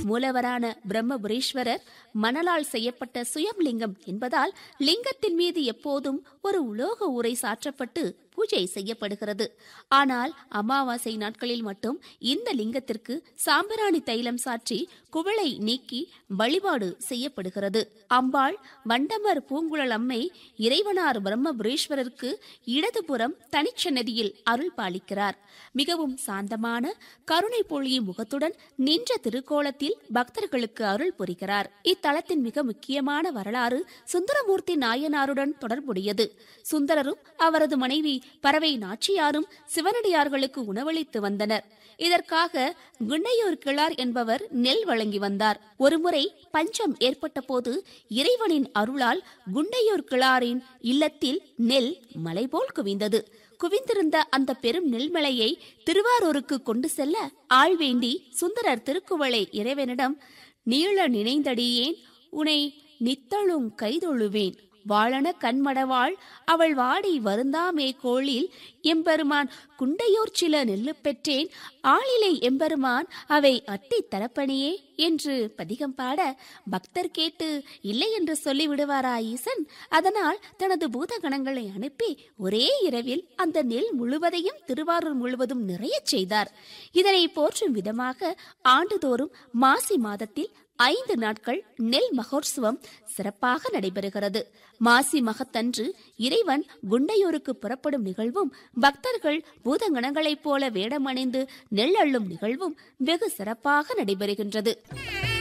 மூலவரான பிரம்மபுரீஸ்வரர் மணலால் செய்யப்பட்ட சுயம்லிங்கம் என்பதால் லிங்கத்தின் மீது எப்போதும் ஒரு உலோக உரை சாற்றப்பட்டு பூஜை செய்யப்படுகிறது ஆனால் அமாவாசை நாட்களில் மட்டும் இந்த லிங்கத்திற்கு சாம்பிராணி தைலம் சாற்றி குவளை நீக்கி வழிபாடு செய்யப்படுகிறது அம்பாள் வண்டமர் பூங்குழல் அம்மை இறைவனார் பிரம்மபுரீஸ்வரருக்கு இடதுபுறம் தனிச்சன்னதியில் அருள் பாலிக்கிறார் மிகவும் சாந்தமான கருணை பொழியும் முகத்துடன் நின்ற திருக்கோலத்தில் பக்தர்களுக்கு அருள் புரிகிறார் இத்தலத்தின் மிக முக்கியமான வரலாறு சுந்தரமூர்த்தி நாயனாருடன் தொடர்புடையது சுந்தரரும் அவரது மனைவி பறவை நாச்சியாரும் சிவனடியார்களுக்கு உணவளித்து வந்தனர் இதற்காக குண்டையூர் கிழார் என்பவர் நெல் வழங்கி வந்தார் ஒருமுறை பஞ்சம் ஏற்பட்ட போது இறைவனின் அருளால் குண்டையூர் கிழாரின் இல்லத்தில் நெல் மலை போல் குவிந்தது குவிந்திருந்த அந்த பெரும் நெல்மலையை திருவாரூருக்கு கொண்டு செல்ல ஆள் வேண்டி சுந்தரர் திருக்குவளை இறைவனிடம் நீள நினைந்தடியேன் உனை நித்தழும் கைதொழுவேன் வாழன கண்மடவாள் அவள் வாடி வருந்தாமே கோளில் எம்பெருமான் குண்டையோர் சில நெல்லு பெற்றேன் ஆளிலை எம்பெருமான் அவை அட்டி தரப்பணியே என்று பதிகம் பாட பக்தர் கேட்டு இல்லை என்று சொல்லிவிடுவாரா ஈசன் அதனால் தனது பூதகணங்களை அனுப்பி ஒரே இரவில் அந்த நெல் முழுவதையும் திருவாரூர் முழுவதும் நிறையச் செய்தார் இதனை போற்றும் விதமாக ஆண்டுதோறும் மாசி மாதத்தில் ஐந்து நாட்கள் நெல் மகோற்சவம் சிறப்பாக நடைபெறுகிறது மாசி மகத்தன்று இறைவன் குண்டையூருக்கு புறப்படும் நிகழ்வும் பக்தர்கள் பூதங்கணங்களைப் போல வேடமணிந்து நெல் அள்ளும் நிகழ்வும் வெகு சிறப்பாக நடைபெறுகின்றது